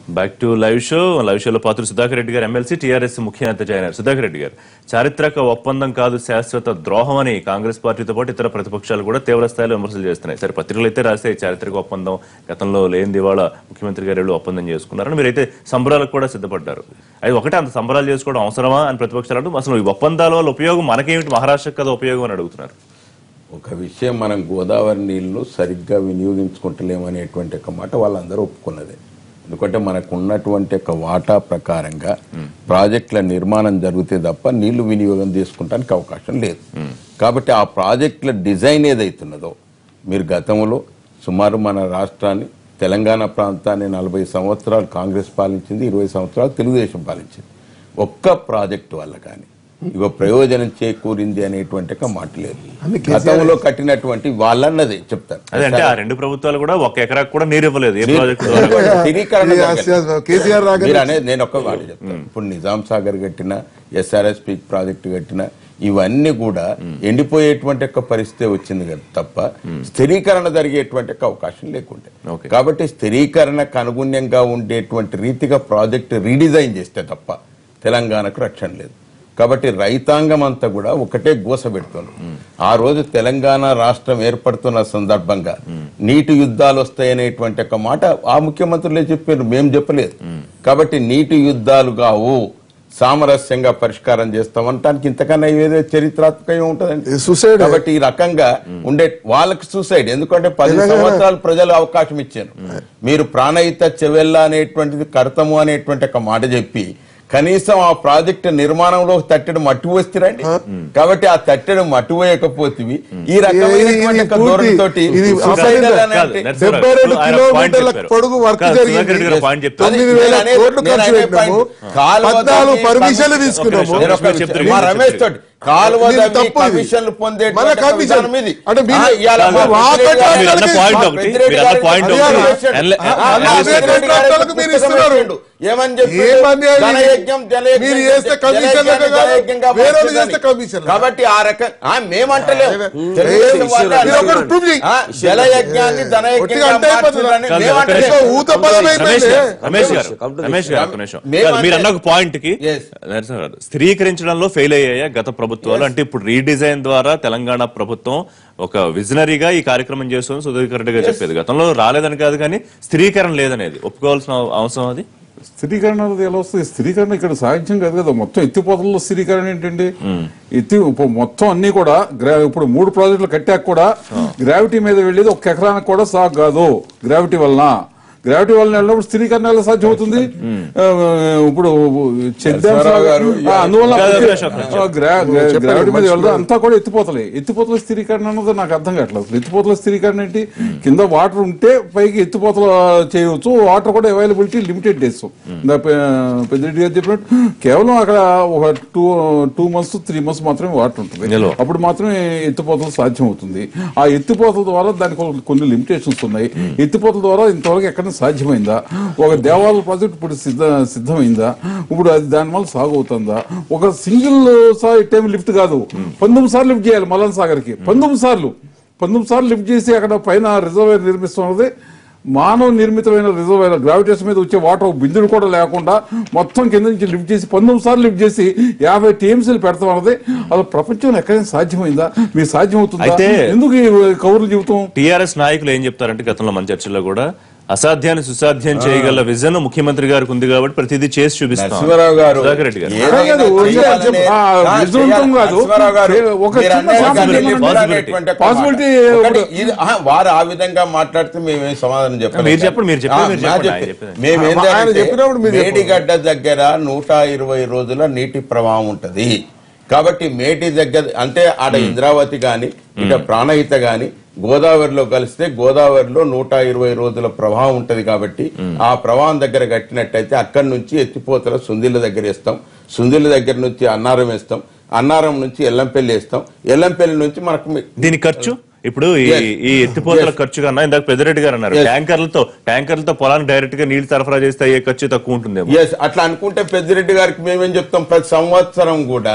Back to live show live షోలో పాత్ర సుధాకర్ రెడ్డి గారు ఎమ్మెల్సీ టీఆర్ఎస్ ముఖ్య నేత జాయినారు సుధాకర్ రెడ్డి గారు చారిత్రక ఒప్పందం కాదు శాశ్వత ద్రోహం అని కాంగ్రెస్ పార్టీతో పాటు ఇతర ప్రతిపక్షాలు కూడా తీవ్ర స్థాయిలో విమర్శలు చేస్తున్నాయి సరే పత్రికలు అయితే రాసే చారిత్రక ఒప్పందం గతంలో లేనిది ఇవాళ ముఖ్యమంత్రి గారు వీళ్ళు ఒప్పందం చేసుకున్నారని మీరైతే సంబరాలకు కూడా సిద్ధపడ్డారు అది ఒకటే అంత సంబరాలు చేసుకోవడం అవసరమా అని ప్రతిపక్షాలు అంటూ అసలు ఈ ఒప్పందాల వల్ల ఉపయోగం మనకేమిటి మహారాష్ట్రకు కదా ఉపయోగం అని అడుగుతున్నారు ఒక విషయం మనం గోదావరి నీళ్లు సరిగ్గా వినియోగించుకుంటలేమనేటువంటి ఒక మాట వాళ్ళందరూ ఒప్పుకున్నదే ఎందుకంటే మనకు ఉన్నటువంటి ఒక వాటా ప్రకారంగా ప్రాజెక్టుల నిర్మాణం జరిగితే తప్ప నీళ్లు వినియోగం చేసుకుంటానికి అవకాశం లేదు కాబట్టి ఆ ప్రాజెక్టుల డిజైన్ ఏదైతున్నదో మీరు గతంలో సుమారు మన రాష్ట్రాన్ని తెలంగాణ ప్రాంతాన్ని నలభై సంవత్సరాలు కాంగ్రెస్ పాలించింది ఇరవై సంవత్సరాలు తెలుగుదేశం పాలించింది ఒక్క ప్రాజెక్టు వల్ల కానీ ఇగో ప్రయోజనం చేకూరింది అనేటువంటి ఒక మాట లేదు గతంలో కట్టినటువంటి వాళ్ళన్నదే చెప్తారు అదే అంటే ఆ రెండు ప్రభుత్వాలు కూడా ఒక ఎకరాకు కూడా నీరు ఇవ్వలేదు ఏ ప్రాజెక్టు ద్వారా కూడా. స్థిరీకరణ ఇది జరగలేదు. కేసీఆర్ రాగానే మీరు అనేది నేను ఒక్క మాట చెప్తాను ఇప్పుడు నిజాం సాగర్ కట్టిన ఎస్ఆర్ఎస్ పీక్ ప్రాజెక్టు కట్టిన ఇవన్నీ కూడా ఎండిపోయేటువంటి ఒక పరిస్థితి వచ్చింది కదా తప్ప స్థిరీకరణ జరిగేటువంటి ఒక అవకాశం లేకుండే Okay. కాబట్టి స్థిరీకరణకు అనుగుణ్యంగా ఉండేటువంటి రీతిగా ప్రాజెక్టు రీడిజైన్ చేస్తే తప్ప తెలంగాణకు రక్షణ లేదు కాబట్టి రైతాంగం అంతా కూడా ఒకటే గోస పెడుతున్నారు ఆ రోజు తెలంగాణ రాష్ట్రం ఏర్పడుతున్న సందర్భంగా నీటి యుద్ధాలు వస్తాయనేటువంటి ఒక మాట ఆ ముఖ్యమంత్రులే చెప్పారు మేము చెప్పలేదు కాబట్టి నీటి యుద్ధాలు కావు సామరస్యంగా పరిష్కారం చేస్తామంటానికి ఇంతకన్నా ఏదో చరిత్రాత్మకంగా ఉంటుందండి ఇది suicide. కాబట్టి ఈ రకంగా ఉండే వాళ్ళకి సూసైడ్ ఎందుకంటే పది సంవత్సరాలు ప్రజలు అవకాశం ఇచ్చారు మీరు ప్రాణహిత చెవెల్ల అనేటువంటిది కడతాము అనేటువంటి ఒక మాట చెప్పి కనీసం ఆ ప్రాజెక్టు నిర్మాణంలో తట్టెడు మట్టి వస్తురండి కాబట్టి ఆ తట్టెడు మట్టి వేయకపోతే ఈ రకమైనటువంటి ఒక పూర్తి- ధోరణితోటి ఇది suicidal అసలు అని కాదు, అంటే- నరసింహారావు డెబ్బై రెండు ఆయన కిలోమీటర్ల point చెప్పారు. పొడుగు వర్క్ కాదు, జరిగింది. సుధాకర్ రెడ్డి గారు point చెప్తారు. తొమ్మిది అది వేల నేను అనేది- కోట్లు నేను ఖర్చు అనే పెట్టినాము point. కాలువ పద్నాలుగు తవ్వి పర్మిషన్లు కమిషన్- తీసుకున్నాము ఒక నేను ఒక నిమిషం చెప్తాను. మా రమేష్ తోటి కాలువ ఇది తవ్వి తప్పు ఇది. కమిషన్లు పొందే మన కమిషన్. అంటే మీరు- ఇవాళ కాదు, మా వాకట్ పెద్దిరెడ్డి గారు- మీరు అన్న point మా ఒకటి, పెద్దిరెడ్డి మీరు అన్న గారు point అడిగారు. ఒకటి. ఎన్ల- ఆ, ఆ, మా ఎన్ల- పెద్దిరెడ్డి గారు కాంట్రాక్టర్లకు మీరు పుస్తకం ఇస్తున్నారు. రాసిండు. ఏమని చెప్పి ఏమని అది? జనయజ్ఞం జనయజ్ఞం మీరు చేస్తే కమిషన్లకు జనయజ్ఞాన్ని కాదు, జనయజ్ఞంగా వేరే వాళ్ళు మార్చుదని. చేస్తే కమిషన్లు. కాబట్టి ఆ రకం ఆ, మేమంటలేము ఏ, తెలుగుదేశం వాళ్ళే మీరు ఒకటి అంటున్నారు. prove చేయి. ఆ, జలయజ్ఞాన్ని ఒట్టిగా ధనయజ్ఞంగా అంటే అయిపోతుందా? మార్చుదని కాదు, మేమంటలేము. ఒక్క నిమిషం. ఊత పదం రమేష్ అయిపోయింది గారు రమేష్ గారు Come to the Ramesh issue. గారు ఒక నిమిషం మేము కాదు, మీరు అంటే- అన్న ఒక పాయింట్ కి Yes. నరసింహ గారు, స్థిరీకరించడంలో ఫెయిల్ అయ్యాయా గత ప్రభుత్వాలు అంటే ఇప్పుడు రీడిజైన్ ద్వారా తెలంగాణ ప్రభుత్వం ఒక విజనరీగా ఈ కార్యక్రమం చేస్తుంది సుధాకర్ రెడ్డి గారు చెప్పేది గతంలో రాలేదని కాదు కానీ స్థిరీకరణ లేదనేది ఒప్పుకోవాల్సిన అవసరం అది స్థిరీకరణ అనేది ఎలా వస్తుంది స్థిరీకరణ ఇక్కడ సాధ్యం కాదు కదా మొత్తం ఎత్తిపోతలలో స్థిరీకరణ ఏంటండి ఎత్తి ఇప్పుడు మొత్తం అన్ని కూడా గ్రా- ఇప్పుడు మూడు ప్రాజెక్టులు కట్టాక కూడా గ్రావిటీ మీద వెళ్ళేది ఒక ఎకరానికి కూడా సాగు కాదు గ్రావిటీ వలన గ్రావిటీ వలన వెళ్ళినప్పుడు స్థిరీకరణ ఎలా సాధ్యం అవుతుంది ఆ, ఇప్పుడు చెద్దాం నరసింహారావు గారు, ఆ, అందువల్ల కాదు, ప్రతి- ఒక నిమిషం, ఆ, గ్రా- గ్రా- గ్రావిటీ మీద వెళ్ళదు అంతా కూడా ఎత్తిపోతలే ఎత్తిపోతల స్థిరీకరణ అన్నది నాకు అర్థం కావట్లేదు అసలు ఎత్తిపోతల స్థిరీకరణ ఏంటి కింద వాటర్ ఉంటే పైకి ఎత్తిపోతలు చేయవచ్చు వాటర్ కూడా అవైలబిలిటీ లిమిటెడ్ డేస్ ఇందా పె- పెద్దిరెడ్డి గారు చెప్పినట్టు కేవలం అక్కడ ఒక two two months three months మాత్రమే వాటర్ ఉంటుంది నిల్వ. అప్పుడు మాత్రమే ఎత్తిపోతలు సాధ్యం అవుతుంది ఆ ఎత్తిపోతల ద్వారా దానికి ఒక కొన్ని లిమిటేషన్స్ ఉన్నాయి ఎత్తిపోతల ద్వారా ఇంతవరకు ఎక్కడ సాధ్యమైందా ఒక దేవాలయ ప్రాజెక్ట్ ఇప్పుడు సిద్ధ సిద్ధమైందా ఇప్పుడు అది దానివల్ల సాగు అవుతుందా ఒక సింగిల్ సార్ టైం లిఫ్ట్ కాదు పంతొమ్మిది సార్లు లిఫ్ట్ చేయాలి మల్లన్ సాగర్ కి పంతొమ్మిది సార్లు పంతొమ్మిది సార్లు లిఫ్ట్ చేసి అక్కడ పైన రిజర్వేర్ నిర్మిస్తున్నది మానవ నిర్మితమైన రిజర్వేర్ గ్రావిటేషన్ మీద వచ్చే వాటర్ ఒక బిందుడు కూడా లేకుండా మొత్తం కింద నుంచి లిఫ్ట్ చేసి పంతొమ్మిది సార్లు లిఫ్ట్ చేసి యాభై టీఎంసీలు పెడతాం అన్నది అసలు ప్రపంచంలో ఎక్కడైనా సాధ్యమైందా మీకు సాధ్యం అవుతుందా అయితే- ఎందుకు ఈ కౌరులు చెబుతాం టిఆర్ఎస్ నాయకులు ఏం చెప్తారంటే గతంలో మన చర్చల్లో కూడా అసాధ్యాన్ని సుసాధ్యం చేయగల విజన్ ముఖ్యమంత్రి గారికి ఉంది కాబట్టి ప్రతిదీ చేసి చూపిస్తాం నరసింహారావు గారు సుధాకర్ రెడ్డి గారు ఏదైనా కాదు, చేయాలనే- ఆ, ఆ, విజృంభం చేయాలి. కాదు. నరసింహారావు గారు, ఒక మీరు చిన్న అనేది possibility కానీ possibility. అనేటువంటి ఒక Possibility మాట. ఒకటి ఇప్పుడు- ఇది- ఆ, వారు ఆ విధంగా మాట్లాడితే మేమేం సమాధానం చెప్పలేదు మీరు చెప్పండి, మీరు చెప్పండి, మీరు చెప్పండి, ఆయన చెప్పేది. ఆయన చెప్పినప్పుడు మీరు చెప్పండి. మేడిగడ్డ దగ్గర నూట ఇరవై రోజుల నీటి ప్రవాహం ఉంటది కాబట్టి మేటి దగ్గర అంటే ఆడ ఇంద్రావతి గాని ఇట ప్రాణహిత గాని గోదావరిలో కలిస్తే గోదావరిలో నూట ఇరవై రోజుల ప్రవాహం ఉంటది కాబట్టి ఆ ప్రవాహం దగ్గర కట్టినట్టయితే అక్కడి నుంచి ఎత్తిపోతల సుందిళ్ళ దగ్గర వేస్తాం సుందిళ్ళ దగ్గర నుంచి అన్నారం వేస్తాం అన్నారం నుంచి ఎల్లంపల్లి వేస్తాం ఎల్లంపల్లి నుంచి మనకు మీ- దీని ఖర్చు ఇప్పుడు ఈ Yes. ఈ ఎత్తిపోతల Yes. ఖర్చు కన్నా ఇందాక పెద్దరెడ్డి గారు అన్నారు Yes. ట్యాంకర్లతో ట్యాంకర్లతో పొలానికి డైరెక్ట్ గా నీళ్లు సరఫరా చేస్తే అయ్యే ఖర్చు తక్కువ ఉంటుందేమో ఎస్ అట్లా అనుకుంటే పెద్దిరెడ్డి గారికి మేమేం చెప్తాం ప్రతి సంవత్సరం కూడా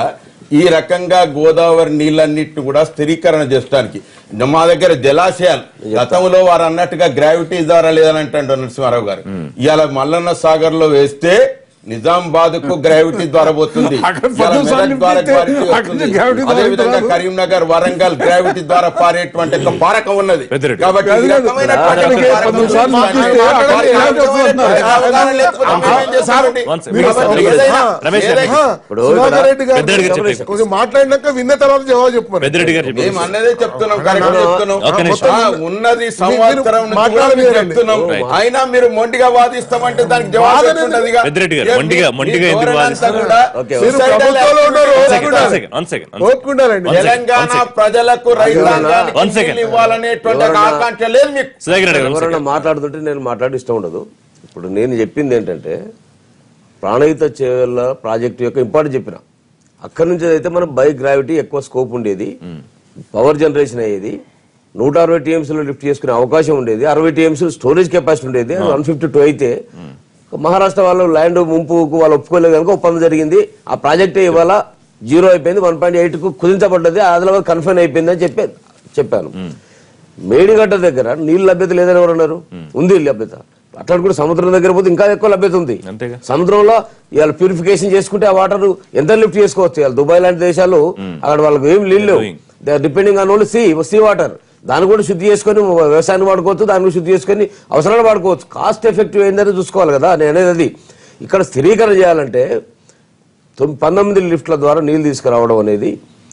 ఈ రకంగా గోదావరి నీళ్ళన్నిటిని కూడా స్థిరీకరణ చేయడానికి మా దగ్గర జలాశయాలు గతంలో వారు అన్నట్టుగా గ్రావిటీ ద్వారా లేదని అంటాడు నరసింహారావు గారు ఇవాళ మల్లన్న సాగర్ లో వేస్తే నిజామాబాద్ కు గ్రావిటీ ద్వారా పోతుంది అక్కడ ఇవాళ పొద్దున్న మెదక్ సాయంత్రం ద్వారా తీస్తే gravity అక్కడ వస్తుంది. gravity ద్వారా అదేవిధంగా రాదు. కరీంనగర్ వరంగల్ గ్రావిటీ ద్వారా పారేటువంటి ఒక పారకం ఉన్నది పెద్దిరెడ్డి. కాబట్టి ఈ కాదు, కాదు. రకమైనటువంటి అక్కడికి పారకం పొద్దున్న సాయంత్రం మాట్లాడి- తీస్తే అక్కడ మాట్లాడి- gravity వస్తుంది. అవగాహన లేకపోతే మేమేం చేస్తామండి? One second. మీరు రమేష్ అసలు గారు. ఏదైనా- రమేష్ గారు. ఏదైనా ఇప్పుడు సుధాకర్ రెడ్డి గారు పెద్దిరెడ్డి గారు చెప్పండి. కొంచెం మాట్లాడినాక విన్న తర్వాత జవాబు చెప్పమని పెద్దిరెడ్డి గారు చెప్పండి మేము అన్నదే చెప్తున్నాం కరెక్ట్ చెప్తున్నాం ఒక్క నిమిషం. ఆ, ఉన్నది సంవత్సరం నుంచి కూడా మాట్లాడనీయండి. మేము చెప్తున్నాం Right. అయినా మీరు మొండిగా వాదిస్తామంటే దానికి జవాబు వాదన చెప్తుంటదిగా. పెద్దిరెడ్డి గారు, ఏ, మొండిగా- మీ- మొండిగా మీ ఎందుకు ధోరణి అంతా వాదిస్తారు? కూడా ఓకే, మీరు suicidal ప్రభుత్వంలో ఉన్నారు, activity One second, one ఓపుకుండాలి. second, one second, one second. ఓపుకుండాలండి One second. Telangana ప్రజలకు రైతాంగానికి One second. నీళ్లు ఇవ్వాలనేటువంటి ఒక ఎవరన్నా- ఆకాంక్ష లేదు మీకు సుధాకర్ రెడ్డి గారు, one ఎవరైనా second. మాట్లాడుతుంటే నేను మాట్లాడి ఇష్టం ఉండదు ఇప్పుడు నేను చెప్పింది ఏంటంటే ప్రాణహిత చేవెళ్ళ ప్రాజెక్టు యొక్క ఇంపార్టెంట్ చెప్పిన అక్కడి నుంచి అయితే మనం బై గ్రావిటీ ఎక్కువ స్కోప్ ఉండేది పవర్ జనరేషన్ అయ్యేది నూట అరవై టీఎంసీలో లిఫ్ట్ చేసుకునే అవకాశం ఉండేది అరవై టీఎంసీ స్టోరేజ్ కెపాసిటీ ఉండేది వన్ ఫిఫ్టీ టూ అయితే మహారాష్ట్ర వాళ్ళు ల్యాండ్ ముంపుకు వాళ్ళు ఒప్పుకోలేదు కనుక ఒప్పందం జరిగింది ఆ ప్రాజెక్టే ఇవాళ జీరో అయిపోయింది వన్ పాయింట్ ఎయిట్ కు కుదించబడ్డది ఆదిలాబాద్ కన్ఫైన్ అయిపోయింది అని చెప్పి చెప్పాను మేడిగడ్డ దగ్గర నీళ్ళు లభ్యత లేదని ఎవరు అన్నారు ఉంది లభ్యత అట్లా కూడా సముద్రం దగ్గర పోతే ఇంకా ఎక్కువ లభ్యత ఉంది అంతేగా. సముద్రంలో ఇవాళ ప్యూరిఫికేషన్ చేసుకుంటే ఆ వాటర్ ఎంత లిఫ్ట్ చేసుకోవచ్చు ఇవాళ దుబాయ్ లాంటి దేశాలు అక్కడ వాళ్ళకి ఏం నీళ్ళు doing. They are depending on only sea sea water దాన్ని కూడా శుద్ధి చేసుకొని వ్యవసాయాన్ని వాడుకోవచ్చు దాన్ని కూడా శుద్ధి చేసుకొని అవసరాలు వాడుకోవచ్చు కాస్ట్ ఎఫెక్టివ్ ఏందని చూసుకోవాలి కదా నేను అనేది అది ఇక్కడ స్థిరీకరణ చేయాలంటే తొమ్- పంతొమ్మిది లిఫ్ట్ల ద్వారా నీళ్లు తీసుకురావడం అనేది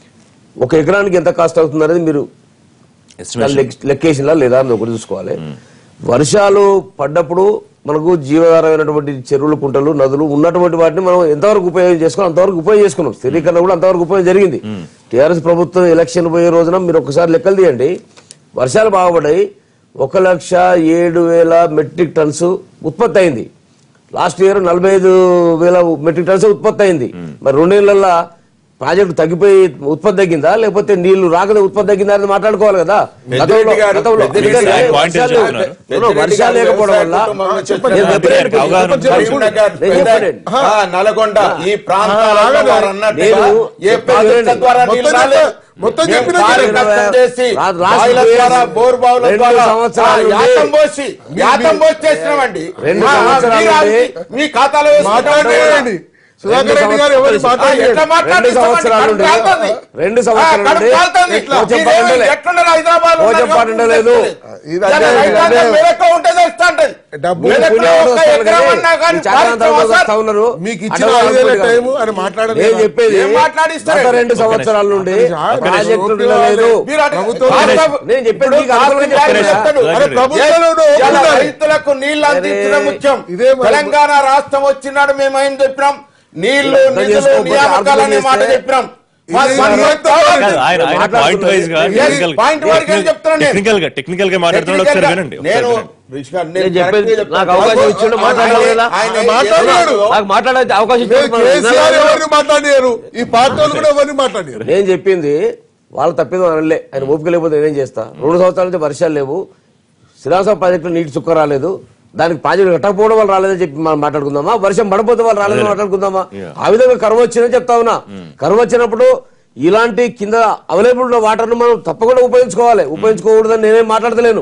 ఒక ఎకరానికి ఎంత కాస్ట్ అవుతుంది అనేది మీరు Estimation. లెక్కేషన్లా లేదా అని ఒకటి చూసుకోవాలి వర్షాలు పడ్డప్పుడు మనకు జీవధారమైనటువంటి చెరువులు కుంటలు నదులు ఉన్నటువంటి వాటిని మనం ఎంతవరకు ఉపయోగం చేసుకున్నాం అంతవరకు ఉపయోగం చేసుకున్నాం స్థిరీకరణ కూడా అంతవరకు ఉపయోగం జరిగింది టీఆర్ఎస్ ప్రభుత్వం ఎలక్షన్ పోయే రోజున మీరు ఒకసారి లెక్కలు తీయండి వర్షాలు బాగుపడ్డాయి ఒక లక్ష ఏడు వేల మెట్రిక్ టన్స్ ఉత్పత్తి అయింది లాస్ట్ ఇయర్ నలభై ఐదు వేల మెట్రిక్ టన్స్ ఉత్పత్తి అయింది మరి రెండేళ్లలో ప్రాజెక్టు తగ్గిపోయి ఉత్పత్తి తగ్గిందా లేకపోతే నీళ్లు రాకదే ఉత్పత్తి తగ్గిందా అని మాట్లాడుకోవాలి కదా గతంలో పెద్దిరెడ్డి గారు, గతంలో పెద్దిరెడ్డి ఎందుకంటే గారు point వర్షాలు- చెప్తున్నారు. No, no, వర్షాలు లేకపోవడం వల్ల చెప్పండి. నేను చెప్పలేదు. అవగాహన ఉంది. కరీంనగర్, నేను పెద్ద- చెప్పలేదు. ఆ, నల్గొండ ఈ ప్రాంతాలలో వారు అన్నట్టుగా నేను ఏ ప్రాజెక్టుల చెప్పేది ద్వారా మొత్తం నీళ్ళు రాలేదు. చెప్ప- మొత్తం మేము చెప్పినా కార్యకర్తలు చెప్పండి. చేసి రా- రాష్ట్ర బాయిల ద్వారా ప్రయోజనం. బోర్ బావుల రెండు ద్వారా సంవత్సరాల ఆ, నుండి- యాతం పోసి యాతం పోసి చేసినామండి రెండు ఆ, ఆ, సంవత్సరాల మీరు నుండి- అది మీ ఖాతాలో మాట్లాడండి సుధాకర్ రెడ్డి గారు ఎవరు ఎట్లా మాట్లాడండి మాట్లాడిస్తామండి? రెండు సంవత్సరాల కడుపు నుండి- కాలుతుంది. రెండు ఆ, సంవత్సరాల కడుపు నుండి కాలుతుంది ఇట్లా. పోచంపల్లి మీరేమి ఉండలే. ఎట్లున్నారు హైదరాబాద్ పోచంపల్లి ఉండలేదు. ఇది ఇలా అదే- రైతాంగం అదే- మెదక్లో ఉంటే తెలుస్తా ఉంటది. డబ్బు మెదక్లో పుణ్యాలు ఒక్క వస్తారు ఎకరం కానీ అన్నా కానీ ఈ చాకరాంత పాలించే వస్తా అవసరం- ఉన్నారు. మీకు ఇచ్చిన అడ్డగోలు ఐదేళ్ల అనుకుంటున్నారు. టైము అని మాట్లాడలేదు నేను చెప్పేది ఏం మాట్లాడిస్తారు? గత రెండు సంవత్సరాల నుండి ఒక్క నిమిషం. ప్రాజెక్టులు ఒక్క లేదు నిమిషం. మీరు అటు- ప్రభుత్వం రాష్ట్ర- నేను చెప్పేది ఇప్పుడు మీకు అనుకూలంగా రాష్ట్ర చెప్తున్నా. చెప్తాడు. అరే ప్రభుత్వంలో ఇలా ఒప్పుకుంటారు. రైతులకు నీళ్లు అందించడం అరే, ముఖ్యం ఇదే మరి- తెలంగాణ రాష్ట్రం వచ్చినాడు మేము ఏం చెప్పినాం నీళ్లు అర్థం నిధులు చేసుకోకపోతే నియామకాలు అనే మాట అర్థం చెప్పినాం ఇది మరి- మరి నియంత్రణ కావాలి. కాదు, ఆయన ఆయన మాట్లాడుతున్నది. పాయింట్ వైజ్ గా Yes, టెక్నికల్ point wise గా చెప్తున్నాను నేను. టెక్నికల్ గా టెక్నికల్ గా మాట్లాడుతున్నాడు ఒకసారి Technical గా వినండి ఒకసారి నేను వినండి. రిషి గారు, నేను నేను చెప్పేది correct గా చెప్తాను. నాకు అవకాశం ఇచ్చిండు, మాట్లాడాలి ఆయన- కదా? ఆయన ఆయన మాట్లాడాడు. నాకు మాట్లాడే అవకాశం లేదు, ఇచ్చారు. కేసీఆర్ ఎవరిని మాట్లాడారు ఈ పార్టీ వాళ్ళు కూడా ఎవరిని మాట్లాడారు నేను చెప్పింది వాళ్ళు తప్పిందో అనలే ఆయన ఓపిక లేకపోతే నేనేం చేస్తా రెండు సంవత్సరాల నుంచి వర్షాలు లేవు శ్రీరామసాగర్ ప్రాజెక్టులో నీటి చుక్క రాలేదు దానికి ప్రాజెక్టు కట్టకపోవడం వల్ల రాలేదని చెప్పి మనం మాట్లాడుకుందామా వర్షం పడపోతే వాళ్ళు రాలేదని మాట్లాడుకుందామా ఆ విధంగా కరువు వచ్చిందని చెప్తా ఉన్నా కరువు వచ్చినప్పుడు ఇలాంటి కింద అవైలబుల్ ఉన్న వాటర్ ను మనం తప్పకుండా ఉపయోగించుకోవాలి ఉపయోగించుకోకూడదని నేనేం మాట్లాడతలేను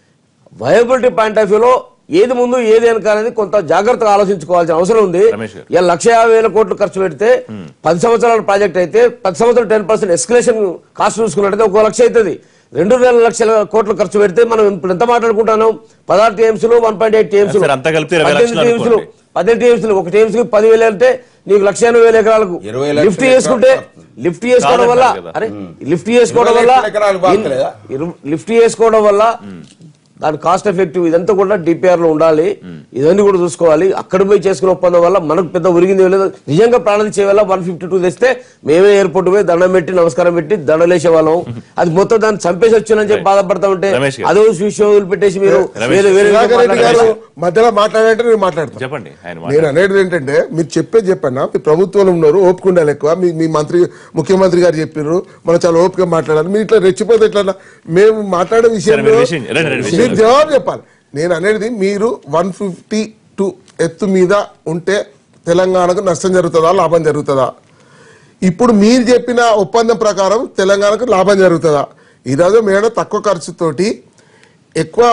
వయబిలిటీ పాయింట్ ఆఫ్ వ్యూలో ఏది ముందు ఏది వెనక అనేది కొంత జాగ్రత్తగా ఆలోచించుకోవాల్సిన అవసరం ఉంది రమేష్ గారు. ఇలా లక్ష యాభై వేల కోట్లు ఖర్చు పెడితే పది సంవత్సరాల ప్రాజెక్ట్ అయితే పది సంవత్సరాలు టెన్ పర్సెంట్ ఎస్కలేషన్ కాస్ట్ చూసుకున్నట్టయితే ఒక లక్ష అవుతుంది రెండు వేల లక్షల కోట్లు ఖర్చు పెడితే మనం ఇప్పుడు ఎంత మాట్లాడుకుంటాను పదహారు టీఎంసీలు వన్ పాయింట్ ఎయిట్ టీఎంసీలు సరే, అంతా కలిపితే ఇరవై లక్షలు టీఎంసీలు అనుకోండి. పద్దెనిమిది టీఎంసీలు ఒక టీఎంసీకి పదివేలు అంటే నీకు లక్ష ఎనభై వేల ఎకరాలకు ఇరవై లక్షల లిఫ్ట్ చేసుకుంటే ఎకరాలు లిఫ్ట్ చేసుకోవడం వల్ల కాదంటారు కదా. అరే లిఫ్ట్ చేసుకోవడం ఇరవై వల్ల లక్షల ఎకరాలు బాగుంటలేదా? ఇరు- లిఫ్ట్ చేసుకోవడం వల్ల దాని కాస్ట్ ఎఫెక్టివ్ ఇదంతా కూడా డిపిఆర్ లో ఉండాలి ఇవన్నీ కూడా చూసుకోవాలి అక్కడ పోయి చేసుకునే ఒప్పందం వల్ల మనకు పెద్ద ఉరిగింది లేదు నిజంగా ప్రాణం చేయవల్ల వన్ ఫిఫ్టీ టూ తెస్తే మేమే ఎయిర్పోర్ట్ పోయి దండం పెట్టి నమస్కారం పెట్టి దండలేసే వాళ్ళం అది మొత్తం దాన్ని చంపేసి వచ్చిందని చెప్పి బాధపడతా ఉంటే రమేష్ గారు. అదో విషయం వదిలిపెట్టేసి మీరు రమేష్ వేరే వేరే సుధాకర్ రెడ్డి గారు మాట్లాడారు. మధ్యలో మాట్లాడంటే నేను మాట్లాడతాను చెప్పండి ఆయన నేను మాట్లాడండి. అనేది ఏంటంటే మీరు చెప్పేది చెప్పన్నా మీ ప్రభుత్వంలో ఉన్నారు ఓపిక ఉండాలి ఎక్కువ మీ మీ మంత్రి ముఖ్యమంత్రి గారు చెప్పారు మనం చాలా ఓపిక మాట్లాడాలి మీరు ఇట్లా రెచ్చిపోతే ఎట్లా మేము మాట్లాడే విషయంలో మీరు విషయం- రండి, రండి, విషయం మీరు జవాబు చెప్పాలి నేను అనేది మీరు వన్ ఫిఫ్టీ టూ ఎత్తు మీద ఉంటే తెలంగాణకు నష్టం జరుగుతుందా లాభం జరుగుతుందా ఇప్పుడు మీరు చెప్పిన ఒప్పందం ప్రకారం తెలంగాణకు లాభం జరుగుతుందా ఈరోజు మేడ తక్కువ ఖర్చుతోటి ఎక్కువ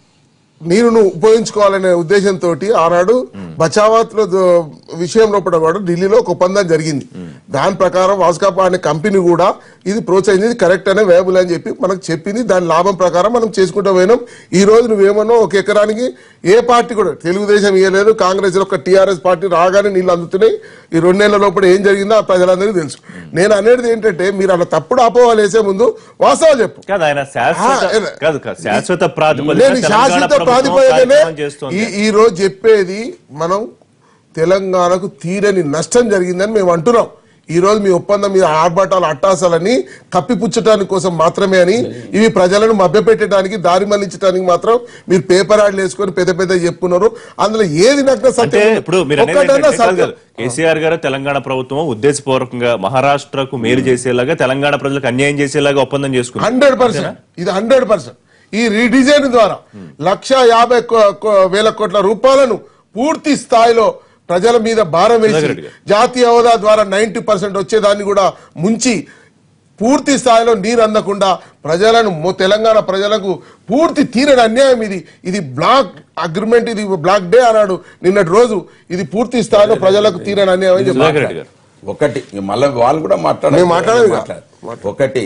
నీరును ఉపయోగించుకోవాలనే ఉద్దేశంతో ఆనాడు బచావత్ లో దో- విషయం లోపల కూడా ఢిల్లీలో ఒక ఒప్పందం జరిగింది దాని ప్రకారం వాస్కాపా అనే కంపెనీ కూడా ఇది ప్రోత్సహించింది కరెక్ట్ అనే వేయబుల్ అని చెప్పి మనకు చెప్పింది దాని లాభం ప్రకారం మనం చేసుకుంటూ పోయినాం ఈ రోజు నువ్వేమన్నా ఒక ఎకరానికి ఏ పార్టీ కూడా తెలుగుదేశం ఇవ్వలేదు కాంగ్రెస్ ఒక టీఆర్ఎస్ పార్టీ రాగానే నీళ్ళు అందుతున్నాయి ఈ రెండు నెలల లోపల ఏం జరిగిందో ఆ ప్రజలందరికీ తెలుసు నేను అనేది ఏంటంటే మీరు అలా తప్పుడు అపోహలు వేసే ముందు వాస్తవాలు చెప్పు కాదు ఆయన శాశ్వత ఆ, ఏ- కాదు కాదు శాశ్వత ప్రాతిపదికన నేను తెలంగాణ శాశ్వత ప్రభుత్వం ప్రాతిపదికనే కార్యక్రమం చేస్తోంది. ఈ ఈ రోజు చెప్పేది మనం తెలంగాణకు తీరని నష్టం జరిగిందని మేము అంటున్నాం ఈ రోజు మీ ఒప్పందం మీద ఆర్భాటాలు అట్టాసాలని కప్పిపుచ్చటానికి కోసం మాత్రమే అని ఇవి ప్రజలను మభ్యపెట్టడానికి దారి మళ్లించడానికి మాత్రం మీరు పేపర్ యాడ్లు వేసుకొని పెద్ద పెద్ద చెప్పున్నారు అందులో ఏది నగ్న అంటే సత్యం ఇప్పుడు మీరు అనేది ఒక్కటన్నా ఏంటంటే కాదు సత్యం కాదు. కేసీఆర్ గారు తెలంగాణ ప్రభుత్వం ఉద్దేశపూర్వకంగా మహారాష్ట్రకు మేలు చేసేలాగా తెలంగాణ ప్రజలకు అన్యాయం చేసేలాగా ఒప్పందం చేసుకుంది హండ్రెడ్ పర్సెంట్ ఇది హండ్రెడ్ పర్సెంట్ ఈ రీడిజైన్ ద్వారా లక్ష యాభై కో- కో- వేల కోట్ల రూపాయలను పూర్తి స్థాయిలో ప్రజల మీద భారం వేసి సుధాకర్ రెడ్డి గారు. జాతీయ హోదా ద్వారా నైన్టీ పర్సెంట్ వచ్చేదాన్ని కూడా ముంచి పూర్తి స్థాయిలో నీరు అందకుండా ప్రజలను మొ- తెలంగాణ ప్రజలకు పూర్తి తీరని అన్యాయం ఇది ఇది బ్లాక్ అగ్రిమెంట్ ఇది బ్లాక్ డే అన్నాడు నిన్నటి రోజు ఇది పూర్తి స్థాయిలో ప్రజలకు తీరని అన్యాయం అని చెప్పి సుధాకర్ రెడ్డి గారు ఒకటి మళ్ళీ వాళ్ళు కూడా మాట్లాడారు మేము మాట్లాడేది మాట్లాడారు. ఒకటి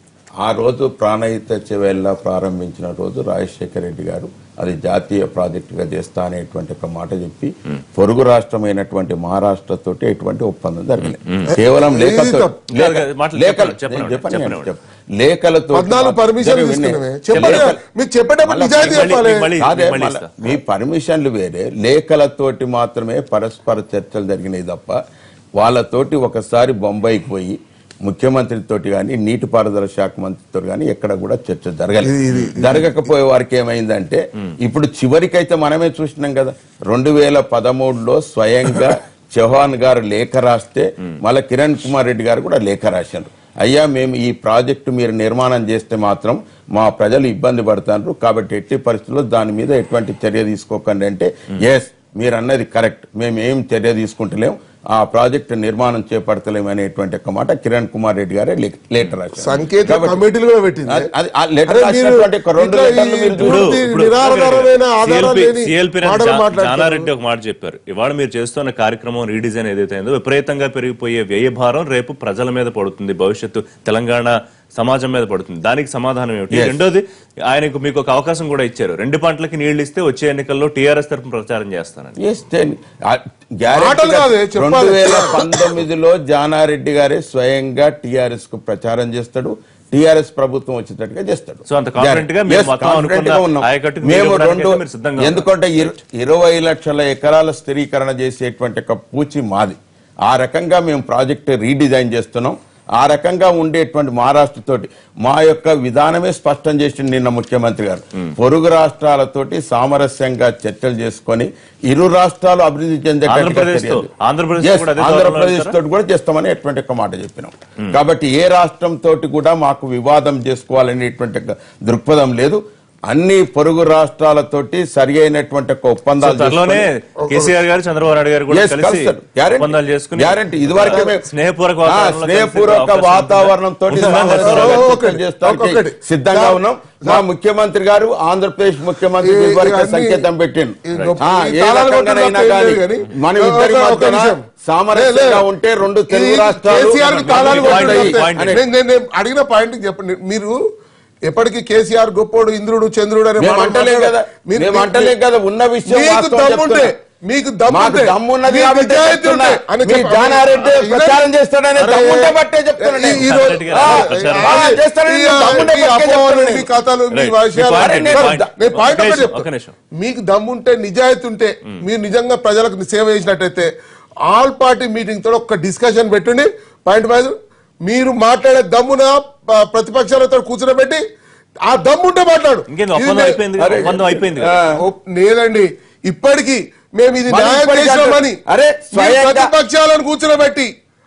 ఆ రోజు ప్రాణహిత చెవెళ్ళ ప్రారంభించిన రోజు రాజశేఖర రెడ్డి గారు అది జాతీయ ప్రాజెక్టుగా చేస్తా అనేటువంటి ఒక మాట చెప్పి పొరుగు రాష్ట్రమైనటువంటి మహారాష్ట్ర తోటి ఎటువంటి ఒప్పందం జరగలేదు కేవలం లేఖతో ఇది తప్పు. లేఖ- మాట్లాడండి, లేఖలు చెప్పండి, నేను చెప్పను, చెప్పండి. నేను చెప్పను. లేఖలతో పద్నాలుగు పర్మిషన్లు తీసుకున్నామే చెప్పండి లేఖలు- మీకు చెప్పేటప్పుడు మళ్ళా నిజాయితీ మళ్ళీ- చెప్పాలి మళ్ళీ- కాదే మళ్ళీ మళ్ళా ఇస్తా. మీ పర్మిషన్లు వేరే లేఖలతోటి మాత్రమే పరస్పర చర్చలు జరిగినాయి తప్ప వాళ్ళతోటి ఒకసారి బొంబాయికి పోయి ముఖ్యమంత్రితోటి కానీ నీటిపారుదల శాఖ మంత్రితో కానీ ఎక్కడ కూడా చర్చ జరగలేదు జరగకపోయే వారికి ఏమైందంటే ఇప్పుడు చివరికైతే మనమే చూసినాం కదా రెండు వేల పదమూడులో స్వయంగా చౌహాన్ గారు లేఖ రాస్తే మళ్ళీ కిరణ్ కుమార్ రెడ్డి గారు కూడా లేఖ రాశారు అయ్యా మేము ఈ ప్రాజెక్టు మీరు నిర్మాణం చేస్తే మాత్రం మా ప్రజలు ఇబ్బంది పడతారు కాబట్టి ఎట్టి పరిస్థితుల్లో దాని మీద ఎటువంటి చర్య తీసుకోకండి అంటే ఎస్ మీరు అన్నది కరెక్ట్ మేము ఏం చర్య తీసుకుంటలేం ఆ ప్రాజెక్టు నిర్మాణం చేపడతలేం అనేటువంటి ఒక మాట కిరణ్ కుమార్ రెడ్డి గారే లే- లెటర్ రాశారు సంకేత కాబట్టి- కమిటీలు కూడా పెట్టింది అది- అది- ఆ లెటర్ అరే మీరు రాసినటువంటి ఒక రెండు ఇట్లా లెటర్లు ఈ మీరు ఇప్పుడు పూర్తి ఇప్పుడు నిరాధారమైన ఆధారాలు లేని సిఎల్పి మాటలు మాట్లాడుతున్నారు. జానారెడ్డి ఒక మాట చెప్పారు ఇవాళ మీరు చేస్తున్న కార్యక్రమం రీడిజైన్ ఏదైతే అయిందో విపరీతంగా పెరిగిపోయే వ్యయ భారం రేపు ప్రజల మీద పడుతుంది భవిష్యత్తు తెలంగాణ సమాజం మీద పడుతుంది దానికి సమాధానం ఏమిటి Yes. రెండోది ఆయనకు మీకు ఒక అవకాశం కూడా ఇచ్చారు రెండు పంటలకి నీళ్లు ఇస్తే వచ్చే ఎన్నికల్లో టీఆర్ఎస్ తరఫున ప్రచారం చేస్తానని Yes, then, ఆ, guarantee మాటలు గా కాదే, చెప్పాలి. రెండు వేల పంతొమ్మిదిలో జానారెడ్డి గారే స్వయంగా టిఆర్ఎస్ కు ప్రచారం చేస్తాడు టిఆర్ఎస్ ప్రభుత్వం వచ్చేటట్టుగా చేస్తాడు So, అంత confident గా మీరు Yes, మొత్తం confident అనుకున్న గా ఉన్నాం. ఆయకట్టుకు మేము నీళ్ళు ఇవ్వడానికి రెండు అయితే మీరు సిద్ధంగా ఉన్నారు. ఎందుకంటే ఇరు- ఇరవై లక్షల ఎకరాల స్థిరీకరణ చేసేటువంటి ఒక పూచి మాది ఆ రకంగా మేము ప్రాజెక్ట్ రీడిజైన్ చేస్తున్నాం ఆ రకంగా ఉండేటువంటి మహారాష్ట్ర తోటి మా యొక్క విధానమే స్పష్టం చేసింది నిన్న ముఖ్యమంత్రి గారు పొరుగు రాష్ట్రాలతోటి సామరస్యంగా చర్చలు చేసుకొని ఇరు రాష్ట్రాలు అభివృద్ధి చెందేటట్టుగా ఆంధ్రప్రదేశ్ తో- చర్యలు. ఆంధ్రప్రదేశ్ Yes, కూడా అదే ఆంధ్రప్రదేశ్ ధోరణిలో తోటి కూడా చేస్తామని ఎటువంటి ఒక మాట చెప్పినాం కాబట్టి ఏ రాష్ట్రం తోటి కూడా మాకు వివాదం చేసుకోవాలనేటువంటి ఒక దృక్పథం లేదు అన్ని పొరుగు రాష్ట్రాలతోటి సరి అయినటువంటి ఒక ఒప్పందాలు త్వరలోనే చేసుకొని- కేసీఆర్ గారు చంద్రబాబు నాయుడు గారు కూడా Yes, కలిసి కలుస్తారు. Guarantee. ఒప్పందాలు చేసుకుని Guarantee. ఇదివరకే మేము- స్నేహపూర్వక ఆ, వాతావరణంలో స్నేహపూర్వక కలిసే అవకాశం వాతావరణం తోటి ఉంటుందా? సామరస్యంగా ఓ, చర్చలు ఒకటి, చేస్తానికి ఒకటి. సిద్ధంగా ఉన్నాం మా ముఖ్యమంత్రి గారు ఆంధ్రప్రదేశ్ ముఖ్యమంత్రి ఈ- ఇదివరకే ఇవన్నీ- సంకేతం పెట్టిండు ఈ గొప్ప- ఆ, ఈ ఏ తాళాలు రకంగానైనా కొట్టడం కానీ ఏం లేదు కానీ, మన ఒక- ఇద్దరి ఒక మధ్యన నిమిషం. సామరస్యంగా లే, లే. ఉంటే రెండు తెలుగు ఇది రాష్ట్రాలు కేసీఆర్ కు తాళాలు పాయింట్ కొట్టడం ఇది, అంతే. పాయింట్ ఇది. నేను- నేను నేను అడిగిన పాయింట్ చెప్పండి మీరు ఎప్పటికీ కేసీఆర్ గొప్పోడు ఇంద్రుడు చంద్రుడు అనే మేము మాటలు అంటలేం మాట్లాడారు. కదా మీరు- మేము అంటలేం కదా ఉన్న విషయం మీకు వాస్తవం దమ్ముంటే చెప్తున్నా. మీకు మాకు దమ్ముంటే దమ్మున్నది మీకు కాబట్టి నిజాయితీ చెప్తున్నా. ఉంటే అని మీ చెప్ప- జానారెడ్డి అరే, ప్రచారం చేస్తాడనే అరే, దమ్ముంటే బట్టే చెప్తున్నా ఈ- నేను. ఈ రోజు- రెడ్డి గారు ఆ, ప్రచారం ఆ, చేస్తాడు. చేస్తాడని ఈ- దమ్ముంటే ఈ బట్టే అపోహలు, చెప్తున్నా మీ కథలు మీ Right. మీ విషయాలు point ఏంటి? నేను- point. నేను పాయింట్ ఒక ఒకటి నిమిషం, ఒక చెప్తా నిమిషం. మీకు దమ్ముంటే నిజాయితీ ఉంటే మీరు నిజంగా ప్రజలకు సేవ చేసినట్టయితే ఆల్ పార్టీ మీటింగ్ తో ఒక డిస్కషన్ పెట్టుండి పాయింట్ వైజ్ మీరు మాట్లాడే దమ్మున ప- ప్రతిపక్షాలతో కూర్చోబెట్టి ఆ దమ్ముంటే మాట్లాడు ఇంకేంది ఒప్పందం ఇది- అయిపోయింది కదా, అరే, ఒప్పందం అయిపోయింది కదా. ఆ, ఒప్- లేదండి ఇప్పటికీ మేము ఇది మరి న్యాయం ఇప్పటికీ చేసామని అరే, మీరు స్వయంగా- ప్రతిపక్షాలను కూర్చోబెట్టి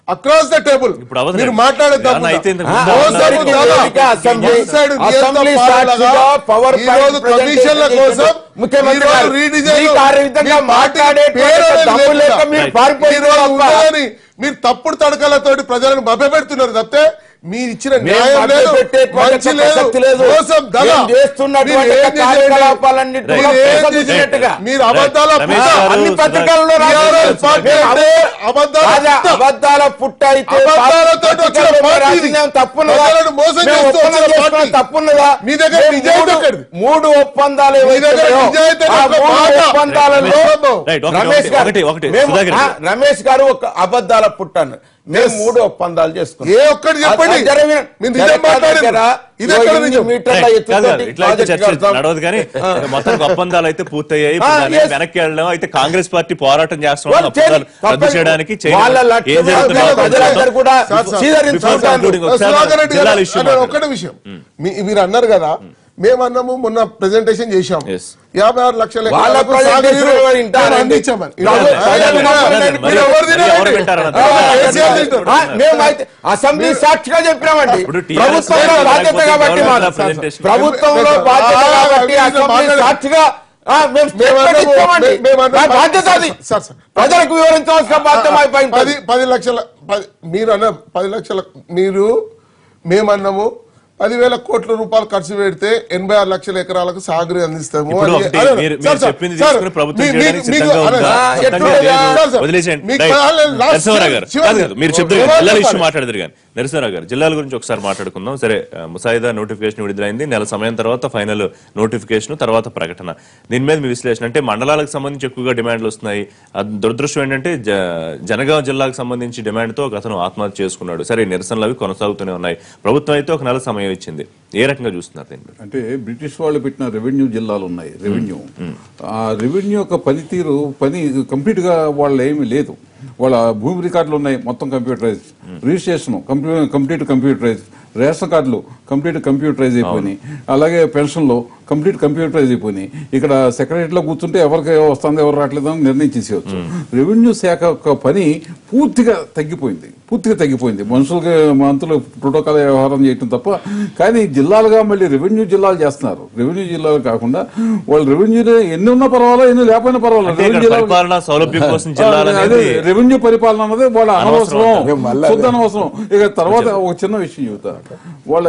అక్రాస్ ద టేబుల్ ఇప్పుడు అవసరం మీరు లేదు. మాట్లాడే ఏమన్నా అయితే ఇంతకు ముందు మోసపు అందరికీ దాదా. వేదిక అసెంబ్లీ- వన్ సైడ్ నియంత్రణ అసెంబ్లీ పాలనగా సాక్షిగా పవర్ ఈ పాయింట్ రోజు ప్రెజెంటేషన్ కమిషన్ల కోసం ముఖ్యమంత్రి ఈ రోజు గారు రీడిజైన్ మీకు ఆ విధంగా మీ పార్టీ మాట్లాడేటువంటి పేరు అనేది దమ్ము లేక లేకుండా. మీరు Right. పారిపోయి ఈ రోజు తప్ప. ఉన్నదని మీరు తప్పుడు తడకలతోటి ప్రజలను మభ్యపెడుతున్నారు తప్పితే మీరు ఇచ్చిన మేము న్యాయం లేదు మభ్యపెట్టేటువంటి మంచి లేదు ప్రసక్తి లేదు. మోసం దగ మేము చేస్తున్నటువంటి మీరు ఏం చేసేది? కార్యకలాపాలన్నింటినీ మీరు కూడా ఏం ప్రజలు చేసేది? చూసినట్టుగా. మీరు అబద్ధాల రమేష్ పుట్ట. గారు, అన్ని పత్రికల్లో సుధా- రాశారు. TRS పార్టీ మేము అంటే అబద్ధాల రాజా, పుట్ట. అబద్ధాల పుట్ట అయితే అబద్ధాలతో వచ్చిన పత్రికల్లో పార్టీ రాసింది ఇది. ఏం తప్పున్నదా ప్రజలను మోసం మేము చేస్తూ ఒప్పందం వచ్చిన చేసుకున్న పార్టీ. తప్పున్నదా మీ దగ్గర మేము నిజాయితీ మూడు- ఎక్కడిది? మూడు ఒప్పందాలు మీ ఏవైతే దగ్గర ఉన్నాయో, నిజాయితీ ఆ ఎక్కడ? మూడు బాగా. ఒప్పందాలలో రైట్, ఒకటి, రమేష్ ఒకటి, గారు ఒకటి, ఒకటి, మేము- సుధాకర్ ఆ, గారు. రమేష్ గారు ఒక అబద్ధాల పుట్టాను మేము మూడు ఒప్పందాలు చేసుకున్నాం ఏ ఒక్కటి చెప్పండి. అది జరిగిన- మీరు నిజం జగన్ మాట్లాడండి. దగ్గర ఇది ఎక్కడ ఇన్ని నిజం? మీటర్ల రైట్, కాదు, ఎత్తుతోటి కాదు, ఇట్లా అయితే ప్రాజెక్ట్ చర్చ కడతాం. నడవదు కానీ మొత్తానికి ఒప్పందాలు అయితే పూర్తయ్యాయి ఇప్పుడు ఆ, దాన్ని yes. వెనక్కి వెళ్ళడం అయితే కాంగ్రెస్ పార్టీ పోరాటం చేస్తున్నాం వాళ్ళు ఒప్పందాలు చేయని- రద్దు తప్పని- చేయడానికి వాళ్ళ చేయడం. లక్ష్యం ఏం జరుగుతుందో ప్రజలందరూ ప్రజలందరూ కూడా సార్, సార్. సీదరించాలి. Before concluding ఒకసారి సుధాకర్ రెడ్డి జిల్లాల గారు issue అన్నారు మాట్లాడండి. ఒక్కటే విషయం మీ- మీరు అన్నారు కదా మేమన్నాము మొన్న ప్రెజెంటేషన్ చేశాం Yes. యాభై ఆరు లక్షల వాళ్ళ ఎకరాలకు presentation సాగునీరు ఎవరు వింటారండి? మేము అందించామని ప్రజలు- ఆ, ప్రజలు మీరు వినారండి. మీరు ఎవరు మరి తినారండి? ఎవరు వింటారన్న ఆ, తర్వాత? కేసీఆర్ తింటారు. ఆ, మేమైతే అసెంబ్లీ సాక్షిగా చెప్పినామండి ఇప్పుడు TRS ప్రభుత్వంలో లేకపోతే బాధ్యత కాబట్టి గవర్నమెంట్ మాకు. presentation. ప్రభుత్వంలో ఆ, బాధ్యత ఆ, కాబట్టి మీరు అసెంబ్లీ మాట్లాడండి. సాక్షిగా ఆ, మేము మేము స్టేట్మెంట్ అన్నాము, ఇచ్చామండి. మే- మేము అన్నాము, మా బాధ్యత అది సార్, సార్. ప్రజలకు వివరించవలసిన బాధ్యత మా పైన పది పది లక్షల పది మీరు అన్న పది లక్షల మీరు మేమన్నాము పదివేల కోట్ల రూపాయలు ఖర్చు పెడితే ఎనభై ఆరు లక్షల ఎకరాలకు సాగుని అందిస్తాము ఇప్పుడు అని- ఒకటి, అదే, మీరు- సార్, మీరు సార్, చెప్పింది సార్, తీసుకుని ప్రభుత్వం మీ- చేయడానికి మీకు- సిద్ధంగా అదే, ఉందా? సార్, సిద్ధంగా ఎట్లా- లేదు. సార్, సార్, వదిలేసేయండి. మీకు రైట్. పదాలు లాస్ట్ నరసింహారావు గారు చివరి- కాదు కాదు, మీరు చెప్తారు చివరి జిల్లాల ఇష్యూ చెప్పాలి. మాట్లాడదురు కానీ నరసింహారావు గారు జిల్లాల గురించి ఒకసారి మాట్లాడుకుందాం సరే ఆ, ముసాయిదా నోటిఫికేషన్ విడుదలైంది నెల సమయం తర్వాత ఫైనల్ నోటిఫికేషన్ తర్వాత ప్రకటన దీని మీద మీ విశ్లేషణ అంటే మండలాలకు సంబంధించి ఎక్కువగా డిమాండ్లు వస్తున్నాయి అది దురదృష్టం ఏంటంటే జ- జనగాం జిల్లాకు సంబంధించి డిమాండ్తో ఒక అతను ఆత్మహత్య చేసుకున్నాడు సరే నిరసనలు అవి కొనసాగుతూనే ఉన్నాయి ప్రభుత్వం అయితే ఒక నెల సమయం ఇచ్చింది ఏ రకంగా చూస్తున్నారు దీన్ని అంటే బ్రిటిష్ వాళ్ళు పెట్టిన రెవెన్యూ జిల్లాలు ఉన్నాయి రెవెన్యూ ఆ రెవెన్యూ యొక్క పనితీరు పని కంప్లీట్ గా వాళ్ళ ఏమీ లేదు వాళ్ళ భూమి రికార్డులు ఉన్నాయి మొత్తం computerise registration complete computerise ration కార్డులు కంప్లీట్ కంప్యూటరైజ్ అయిపోయినాయి అలాగే పెన్షన్లు కంప్లీట్ కంప్యూటరైజ్ అయిపోయినాయి ఇక్కడ సెక్రటరీలో కూర్చుంటే ఎవరికి వస్తుంది ఎవరు రావట్లేదు అని నిర్ణయించేసేవచ్చు రెవెన్యూ శాఖ యొక్క పని పూర్తిగా తగ్గిపోయింది పూర్తిగా తగ్గిపోయింది మనుషులకి మంత్రులు ప్రోటోకాల్ వ్యవహారం చేయటం తప్ప కానీ జిల్లాలుగా మళ్ళీ రెవెన్యూ జిల్లాలు చేస్తున్నారు రెవెన్యూ జిల్లాలు కాకుండా వాళ్ళు రెవెన్యూ ఎన్ని ఉన్నా పర్వాలేదు ఎన్ని లేకపోయినా పర్వాలేదు అంటే ఇక్కడ రెవెన్యూ జిల్లాలు- పరిపాలనా సౌలభ్యం కోసం జిల్లాలు అదే అనేది రెవెన్యూ పరిపాలన అన్నది వాళ్ళ అనవసరం అనవసరం అంటారు. శుద్ధ అనవసరం ఇక తర్వాత ఒక చిన్న విషయం చెబుతా వాళ్ళ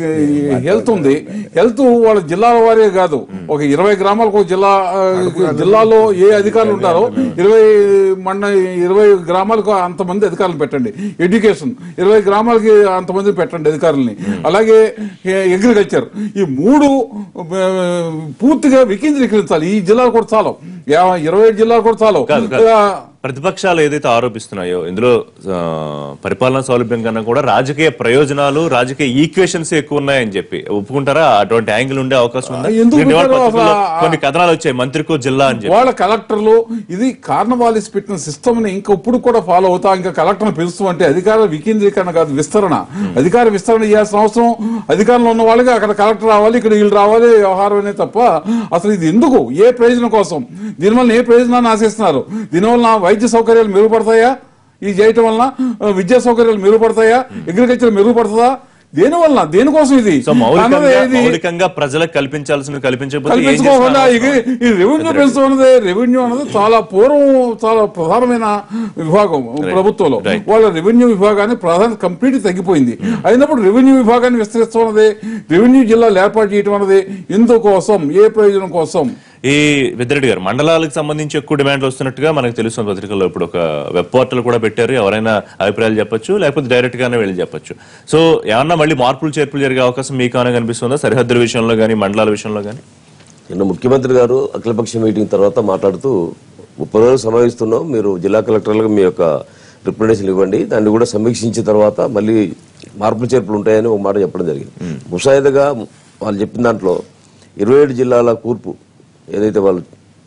హెల్త్ ఉంది హెల్త్ వాళ్ళ జిల్లాల వారే కాదు ఒక ఇరవై గ్రామాలకు ఒక జిల్లా ఆ, జిల్లాలో ఏ అధికారులు ఉంటారో ఇరవై మండ ఇరవై గ్రామాలకు అంతమంది అధికారులు పెట్టండి ఎడ్యుకేషన్ ఇరవై గ్రామాలకి అంతమంది పెట్టండి అధికారుల్ని అలాగే అగ్రికల్చర్ ఈ మూడు ఆ, పూర్తిగా వికేంద్రీకరించాలి ఈ జిల్లాలు కూడా చాలు యా- ఇరవై ఏడు జిల్లాలు కూడా చాలు కాదు, కాదు. ఆ, ప్రతిపక్షాలు ఏదైతే ఆరోపిస్తున్నాయో ఇందులో ఆ, పరిపాలనా సౌలభ్యం కన్నా కూడా రాజకీయ ప్రయోజనాలు రాజకీయ ఈక్వేషన్స్ ఎక్కువ ఉన్నాయని చెప్పి ఒప్పుకుంటారా అటువంటి యాంగిల్ ఉండే అవకాశం ఉందా ఎందుకు ఎందుకంటే వాళ్ళ పెట్టారు పత్రికల్లో అసలు? కొన్ని కథనాలు వచ్చాయి మంత్రికో జిల్లా అని చెప్పి వాళ్ళ కలెక్టర్లు ఇది కార్నవాలిస్ పెట్టిన సిస్టమ్ ని ఇంకా ఇప్పుడు కూడా ఫాలో అవుతా ఇంకా కలెక్టర్ పెంచుతూ అంటే అధికార వికేంద్రీకరణ కాదు విస్తరణ అధికార విస్తరణ చేయాల్సిన అవసరం అధికారంలో ఉన్న వాళ్ళకి అక్కడ కలెక్టర్ రావాలి ఇక్కడ వీళ్ళు రావాలి వ్యవహారం అనే తప్ప అసలు ఇది ఎందుకు ఏ ప్రయోజనం కోసం దీనివల్ల ఏ ప్రయోజనాన్ని ఆశిస్తున్నారు దీనివల్ల వైద్య సౌకర్యాలు మెరుగుపడతాయా ఇది చేయటం వలన ఆ, విద్యా సౌకర్యాలు మెరుగుపడతాయా అగ్రికల్చర్ మెరుగుపడుతుందా దేని వలన దేనికోసం ఇది సో మౌలికంగా అన్నది ఇది- మౌలికంగా ప్రజలకు కల్పించాల్సిన కల్పించకపోతే ఏం కల్పించుకోకుండా చేస్తున్నారు? ఇది ఈ రెవెన్యూ పెంచడం అనేది రెవెన్యూ అనేది చాలా పూర్వం చాలా ప్రధానమైన విభాగం ప్రభుత్వంలో Right. వాళ్ళ రెవెన్యూ విభాగాన్ని ప్రధాన కంప్లీట్ తగ్గిపోయింది అయినప్పుడు రెవెన్యూ విభాగాన్ని విస్తరిస్తున్నది రెవెన్యూ జిల్లాలు ఏర్పాటు చేయడం అనేది ఎందుకోసం ఏ ప్రయోజనం కోసం ఈ పెద్దిరెడ్డి గారు మండలాలకు సంబంధించి ఎక్కువ డిమాండ్లు వస్తున్నట్టుగా మనకు తెలుస్తుంది పత్రికల్లో ఇప్పుడు ఒక వెబ్ పోర్టల్ కూడా పెట్టారు ఎవరైనా అభిప్రాయాలు చెప్పొచ్చు లేకపోతే డైరెక్ట్ గానే వెళ్ళి చెప్పొచ్చు సో ఏమన్నా మళ్ళీ మార్పులు చేర్పులు జరిగే అవకాశం మీకు ఏమైనా కనిపిస్తుందా సరిహద్దుల విషయంలో కానీ మండలాల విషయంలో కానీ నిన్న ముఖ్యమంత్రి గారు అఖిలపక్ష మీటింగ్ తర్వాత మాట్లాడుతూ ముప్పై రోజులు సమావేస్తున్నాం మీరు జిల్లా కలెక్టర్లకు మీ యొక్క రిప్రజెంటేషన్ ఇవ్వండి దాన్ని కూడా సమీక్షించిన తర్వాత మళ్ళీ మార్పులు చేర్పులు ఉంటాయని ఒక మాట చెప్పడం జరిగింది ముసాయిదాగా వాళ్ళు చెప్పిన దాంట్లో ఇరవై ఏడు జిల్లాల కూర్పు ఏదైతే వాళ్ళు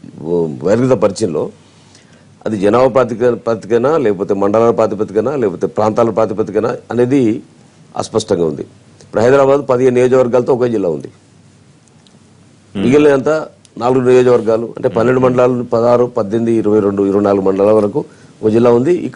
వైరుగత పరిచయంలో అది జనాభా ప్రాతిప ప్రాతిపదికన లేకపోతే మండలాల ప్రాతిపదికన లేకపోతే ప్రాంతాల ప్రాతిపదికన అనేది అస్పష్టంగా ఉంది ఇప్పుడు హైదరాబాద్ పదిహేను నియోజకవర్గాలతో ఒకే జిల్లా ఉంది మిగిలినంత నాలుగు నియోజకవర్గాలు అంటే పన్నెండు మండలాలు పదహారు పద్దెనిమిది ఇరవై రెండు ఇరవై నాలుగు మండలాల వరకు ఒక జిల్లా ఉంది ఇక్కడ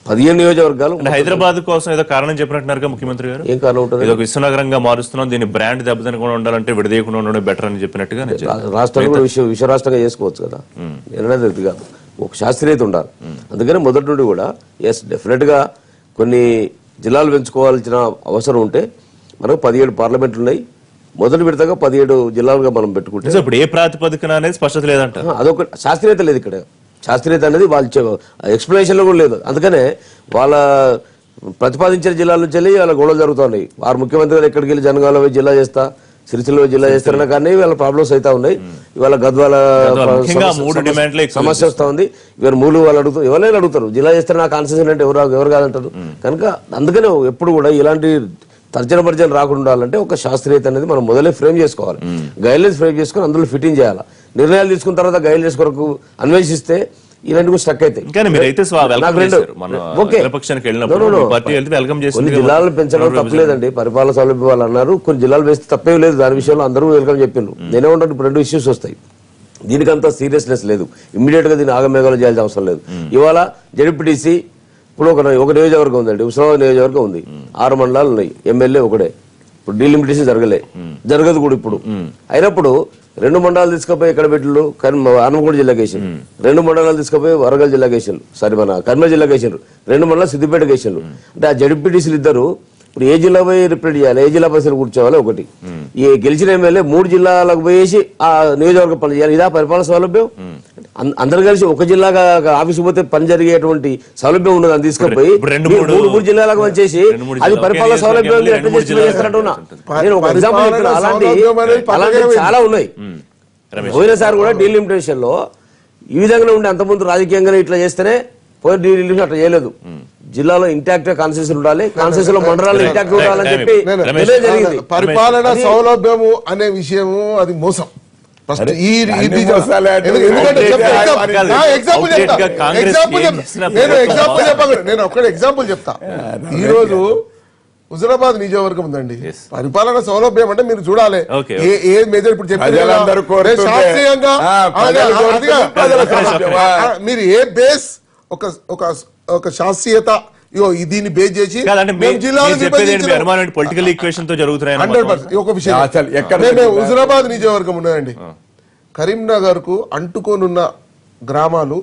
పదిహేను నియోజకవర్గాలు అంటే హైదరాబాద్ కోసం ఏదో కారణం చెప్పినట్టున్నారుగా ముఖ్యమంత్రి గారు ఏం కారణం ఉంటుంది ఇది ఒక విశ్వనగరంగా మారుస్తున్నాం దీన్ని బ్రాండ్ దెబ్బతినకుండా ఉండాలంటే విడదీయకుండా ఉండడం బెటర్ అని చెప్పినట్టుగా నేను చెప్పాను. రా- రాష్ట్రాన్ని కూడా విశ్వ విశ్వ రాష్ట్రంగా చేసుకోవచ్చు కదా నిర్ణయం ఇది కాదు ఒక శాస్త్రీయత ఉండాలి అందుకని మొదటి నుండి కూడా ఎస్ డెఫినెట్ గా కొన్ని జిల్లాలు పెంచుకోవాల్సిన అవసరం ఉంటే మనకు పదిహేడు పార్లమెంట్లు ఉన్నాయి మొదటి విడతగా పదిహేడు జిల్లాలుగా మనం పెట్టుకుంటే నిజం, ఇప్పుడు ఏ ప్రాతిపదికన అనేది స్పష్టత లేదంట ఆ, అదొక శాస్త్రీయత లేదు ఇక్కడ శాస్త్రీయత అనేది వాళ్ళు ఎక్స్ప్లెనేషన్ లో కూడా లేదు అందుకనే వాళ్ళ ప్రతిపాదించిన జిల్లాల నుంచి వెళ్ళి వాళ్ళ గొడవలు జరుగుతున్నాయి వారు ముఖ్యమంత్రి గారు ఎక్కడికి వెళ్ళి జనగాల పోయి జిల్లా చేస్తా సిరిసిల్ల జిల్లా చేస్తారన్న కానీ వాళ్ళ ప్రాబ్లమ్స్ అయితే ఉన్నాయి ఇవాళ గద్వాల ముఖ్యంగా సమస్య- మూడు సమస్య- డిమాండ్లే ఎక్కువ సమస్య వస్తా ఉంది ఇవాళ మూడు వాళ్ళు అడుగుతారు ఎవరైనా అడుగుతారు జిల్లా చేస్తారు నా కాన్సెషన్ అంటే ఎవరు ఎవరు కాదంటారు కనుక అందుకనే ఎప్పుడు కూడా ఇలాంటి తర్జన భర్జన రాకుండా ఉండాలంటే ఒక శాస్త్రీయత అనేది మనం మొదలే ఫ్రేమ్ చేసుకోవాలి గైడ్లైన్స్ ఫ్రేమ్ చేసుకొని అందులో ఫిట్టింగ్ చేయాలి నిర్ణయాలు తీసుకున్న తర్వాత గైడ్లైన్స్ కొరకు అన్వేషిస్తే ఇలాంటి కూడా స్టక్ అవుతాయి కానీ మీరైతే స్వా- welcome నాకు రెండు- చేశారు. మన ఓకే. విపక్షానికి వెళ్ళినప్పుడు No, no, no. మీ పార్టీ వెళ్తే welcome చేసింది కొన్ని కదా. జిల్లాలను పెంచడం తప్పలేదండి పరిపాలన సౌలభ్యం వాళ్ళు అన్నారు కొన్ని జిల్లాలు వేస్తే తప్పే లేదు దాని విషయంలో అందరూ వెల్కమ్ చెప్పిండ్రు నేనే ఉంటాను ఇప్పుడు రెండు ఇష్యూస్ వస్తాయి దీనికంతా సీరియస్నెస్ లేదు ఇమ్మీడియట్ గా దీన్ని ఆగమేఘాలు చేయాల్సిన అవసరం లేదు ఇవాళ జడ్పీటీసీ ఇప్పుడు ఒక ఒక నియోజకవర్గం ఉందండి ఉస్మానాబాద్ నియోజకవర్గం ఉంది ఆరు మండలాలు ఉన్నాయి ఎమ్మెల్యే ఒకడే ఇప్పుడు డీలిమిటేషన్ జరగలే జరగదు కూడా ఇప్పుడు అయినప్పుడు రెండు మండలాలు తీసుకుపోయి ఎక్కడ పెట్టిండ్రు కర్మ హనుమకొండ జిల్లాకి వేసిండ్రు రెండు మండలాలు తీసుకుపోయి వరంగల్ జిల్లాకి వేసిండ్రు సారీ మన కర్మ జిల్లాకి వేసిండ్రు రెండు మండలాలు సిద్దిపేటకి వేసిండ్రు అంటే ఆ జడ్పీటీసీలు ఇద్దరు ఇప్పుడు ఏ జిల్లా పోయి రిప్రజెంట్ చేయాలి ఏ జిల్లా పరిస్థితి కూర్చోవాలి ఒకటి ఈ గెలిచిన ఎమ్మెల్యే మూడు జిల్లాలకు పోయేసి ఆ నియోజకవర్గ పనులు చేయాలి ఇదా పరిపాలన సౌలభ్యం అం- అందరు కలిసి ఒక జిల్లాగా ఆఫీసు పోతే పని జరిగేటువంటి సౌలభ్యం ఉన్నది అని తీసుకుపోయి ఇప్పుడు రెండు మీరు మూడు- మూడు మూడు జిల్లాలకు వచ్చేసి రెండు మూడు అది జిల్లా- పరిపాలన ఒకే సౌలభ్యం నియోజకవర్గంలో ఎట్లా రెండు మూడు చేసి జిల్లాలు చేస్తారంటున్నా పరి- నేను ఒక ఎగ్జాంపుల్ పరిపాలన చెప్తున్నా అలాంటి సౌలభ్యం అనేది పక్కనే అలాంటి ఉంది. చాలా ఉన్నాయి పోయినసారి కూడా డీలిమిటేషన్ లో ఈ విధంగా ఉండే అంతకుముందు రాజకీయంగా ఇట్లా చేస్తేనే పోయిన డీలిమిటేషన్ అట్లా చేయలేదు జిల్లాలో ఇంటాక్ట్ కాన్సెషన్ ఉండాలి కాన్సెషన్ లో మండలాలు ఇంటాక్ట్ ఉండాలని చెప్పి నేను- రమేష్, నిర్ణయం జరిగింది పరిపాలన సౌలభ్యము అనే విషయము అది మోసం ఫస్ట్ అరే, ఈ అన్ని ఇది మోసాలే అంటే ఎందుకు- ఎందుకంటే outdated చెప్తా, గా example- కాదు. నా example outdated చెప్తా. గా కాంగ్రెస్ example ఏం చెప్తా. చేసినా నేను ప్రభుత్వం ఎగ్జాంపుల్ చెప్పగలను నేను ఒక్కడే ఎగ్జాంపుల్ చెప్తా ఈ రోజు హుజరాబాద్ నియోజకవర్గం ఉందండి Yes. పరిపాలన సౌలభ్యం అంటే మీరు చూడాలి Okay, ఏ ఏ మేజర్ ఇప్పుడు చెప్పారు కదా, ప్రజలందరూ కోరుతుంటే, రే శాస్త్రీయంగా ఆ, అదే, ప్రజలు అదిగా, కోరుతుంటే ప్రజల సౌలభ్యం. ఆ, మీరు ఏ బేస్ ఒక ఒక ఒక శాస్త్రీయత ఇగో ఈ దీన్ని బేస్ చేసి కాదంటే మేము జిల్లాలు చెప్పేది విభజించినాం. అనుమానం పొలిటికల్ ఈక్వేషన్ తో జరుగుతున్నాయని హండ్రెడ్ నమ్మకం. పర్సెంట్ ఒక విషయం అసలు ఎక్కడ మేము జరిగిందా? హుజరాబాద్ నియోజకవర్గం ఉన్నదండి కరీంనగర్ కు అంటుకోనున్న గ్రామాలు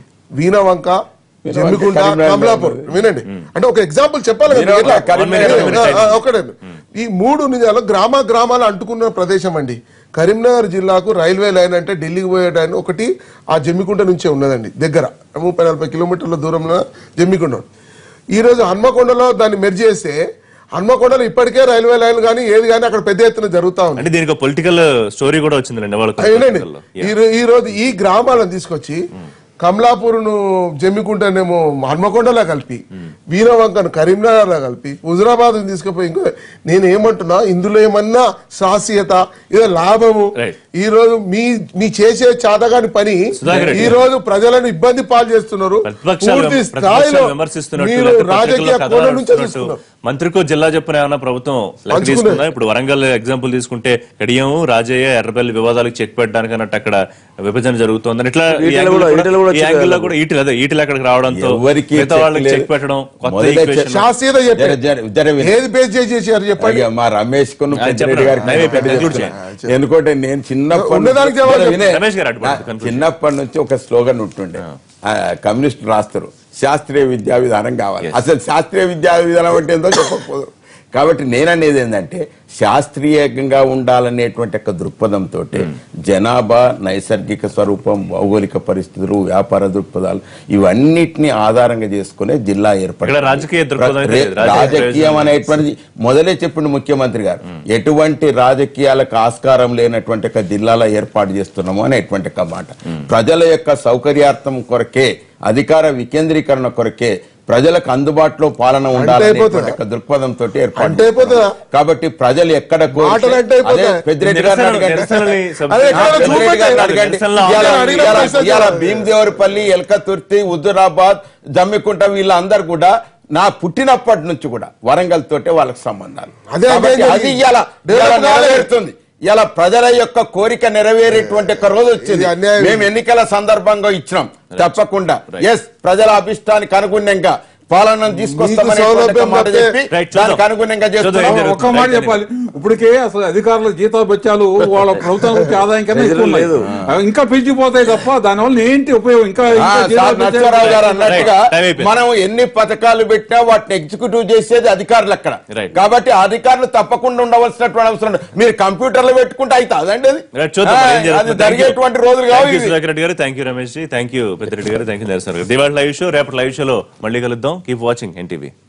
వీణవంక జమ్మికుంట కరీంనగర్ కమలాపూర్ వినండి అంటే ఒక ఎగ్జాంపుల్ చెప్పాలి కదా వీణవంక, ఎట్లా? కరీంనగర్, ఆ, ఆ, ఒకటే ఈ మూడు నిజాలు గ్రామ గ్రామాలు అంటుకున్న ప్రదేశం అండి కరీంనగర్ జిల్లాకు రైల్వే లైన్ అంటే ఢిల్లీకి పోయే లైన్ ఒకటి ఆ జమ్మికుంట నుంచే ఉన్నదండి దగ్గర ముప్పై నలభై కిలోమీటర్ల దూరంలో జమ్మికుంట ఈ రోజు హన్మకొండలో దాన్ని మెర్జ్ చేస్తే హన్మకొండలో ఇప్పటికే రైల్వే లైన్ కానీ ఏది కానీ అక్కడ పెద్ద ఎత్తున జరుగుతా ఉంది అంటే దీనికి పొలిటికల్ స్టోరీ కూడా వచ్చిందండి వాళ్ళకి వినండి ఈ రో- ఈ రోజు ఈ గ్రామాలను తీసుకొచ్చి కమలాపూర్ను జమ్మికుంటనేమో హన్మకొండలా కలిపి వీరవంకను కరీంనగర్లా కలిపి హుజరాబాద్ తీసుకుపోయి ఇంకో నేను ఏమంటున్నా ఇందులో ఏమన్నా శాస్త్రీయత ఏదో లాభము Right. ఈ రోజు మీ మీ చేసే చాతగాని పని సుధాకర్ రెడ్డి ఈ రోజు ప్రజలను ఇబ్బంది పాలు చేస్తున్నారు ప్రతిపక్షాలు పూర్తి ప్రతిపక్షాలు స్థాయిలో విమర్శిస్తున్నట్టు మీరు లేకపోతే రాజకీయ పత్రికల్లో కోణం కథనాలు నుంచే రాస్తున్నట్టు చూస్తున్నారు మంత్రికో జిల్లా చెప్పిన ఏమన్నా ప్రభుత్వం లెక్క పంచుకునే. తీసుకుందా ఇప్పుడు వరంగల్ ఎగ్జాంపుల్ తీసుకుంటే కడియం రాజయ్య ఎర్రబెల్లి వివాదాలకు చెక్ పెట్టడానికి అన్నట్టు అక్కడ విభజన జరుగుతోందని ఇట్లా ఈ ఈటెల యాంగిల్ కూడా- కూడా- ఈటెల కూడా ఈ వచ్చింది యాంగిల్ లో కదా. కూడా ఈటెల అదే ఈటెల అక్కడికి రావడంతో ఎవరికి మిగతా వాళ్ళకి చెక్ చెక్ లేదు. పెట్టడం కొత్త మొదలే ఈక్వేషన్ శాస్త్రీయత జర- చెప్పండి జర- జర విను. ఏది బేస్ చేసి చేశారు చెప్పండి అయ్యా, మా రమేష్ కును ఆయన పెద్దిరెడ్డి చెప్పరా? గారికి దయవే ఒకటి conclude చెప్తున్నా. ఎందుకంటే నేను చిన్నప్పటి ఉన్నదానికి నుంచి- జవాబు జర వినే. రమేష్ గారు అటు నా conclude చిన్నప్పటి నుంచి ఒక స్లోగన్ ఉంటుండే ఆ, కమ్యూనిస్టులు రాస్తారు శాస్త్రీయ విద్యా విధానం కావాలి Yes. అసలు శాస్త్రీయ విద్యా విధానం అంటే ఏందో చెప్పకపోదు కాబట్టి నేననేది ఏంటంటే శాస్త్రీయంగా ఉండాలనేటువంటి ఒక దృక్పథంతో జనాభా నైసర్గిక స్వరూపం భౌగోళిక పరిస్థితులు వ్యాపార దృక్పథాలు ఇవన్నిటిని ఆధారంగా చేసుకునే జిల్లా ఏర్పడింది ఇక్కడ రాజకీయ దృక్పథం అయితే లేదు. రాజకీయ రాజకీయం ప్రయోజనం అనేటువంటిది మొదలే చెప్పిండు ముఖ్యమంత్రి గారు ఎటువంటి రాజకీయాలకు ఆస్కారం లేనటువంటి ఒక జిల్లాల ఏర్పాటు చేస్తున్నాము అనేటువంటి ఒక మాట ప్రజల యొక్క సౌకర్యార్థం కొరకే అధికార వికేంద్రీకరణ కొరకే ప్రజలకు అందుబాటులో పాలన ఉండాలనేటువంటి అయిపోతుందా? ఒక దృక్పథంతో ఏర్పాటు అంటే అయిపోతుందా? చేస్తున్నాం. కాబట్టి ప్రజలు ఎక్కడ కోరితే- మాటలు అంటే అయిపోతాయి. అదే పెద్దిరెడ్డి గారిని నిరసనలు- అడగండి. నిరసనలు సబ్- అదే ఆ, ఎక్కడ పెద్దిరెడ్డి చూపెట్టాలి. గారిని అడగండి. నిరసనలు ఇవాళ- అడిగిన ఇవాళ- ప్రశ్న ఇవాళ చెప్పండి. భీమదేవరపల్లి ఎల్కతుర్తి హుజురాబాద్ జమ్మికుంట వీళ్ళందరూ కూడా నా పుట్టినప్పటి నుంచి కూడా వరంగల్ తోటే వాళ్ళకి సంబంధాలు అదే కాబట్టి అదే అది ఇది. ఇవాళ డెవలప్ ఇవాళ కాలేదు. నెరవేరుతుంది ఇలా ప్రజల యొక్క కోరిక నెరవేరేటువంటి ఒక రోజు వచ్చింది ఇది అన్యాయం. మేము ఎన్నికల సందర్భంగా ఇచ్చినాం తప్పకుండా ఎస్ ప్రజల అభిష్టానికి అనుగుణంగా పాలనను తీసుకొస్తామని సౌలభ్యం మాట తప్పితే- చెప్పి రైట్, చూద్దాం. దానికి అనుగుణంగా చూద్దాం, ఏం చేస్తున్నాం జరుగుతుంది. ఒక్క మాట చెప్పాలి ఇప్పటికే అసలు అధికారుల జీతాలు బత్యాలు వాళ్ళ ప్రభుత్వానికి వచ్చే ఆదాయం కన్నా ఎక్కువ ఉన్నాయి లేదు. అవి ఇంకా పెంచిపోతాయి తప్ప దానివల్ల ఏంటి ఉపయోగం ఇంకా ఆ, ఇంకా సార్ జీతాలు నరసింహారావు గారు బత్యాలు- అన్నట్టుగా Right. Time అయిపోయింది. మనం ఎన్ని పథకాలు పెట్టినా వాటిని ఎగ్జిక్యూటివ్ చేసేది అధికారులు అక్కడ Right. కాబట్టి ఆ అధికారులు తప్పకుండా ఉండవలసినటువంటి అవసరం ఉంది. మీరు కంప్యూటర్లో పెట్టుకుంటే అవుతుంది అండి అది రైట్, చూద్దాం ఆ, మరి ఏం జరుగుతుందో. అది Thank you. జరిగేటువంటి రోజులు కావు Thank you, ఇవి. సుధాకర్ రెడ్డి గారు thank you Ramesh ji thank you Peddireddy గారు థ్యాంక్ యూ నరసింహారావు గారు దివాళ లైవ్ షో రేపటి లైవ్ షోలో మళ్ళీ కలుద్దాం కీప్ వాచింగ్ ఎన్టీవీ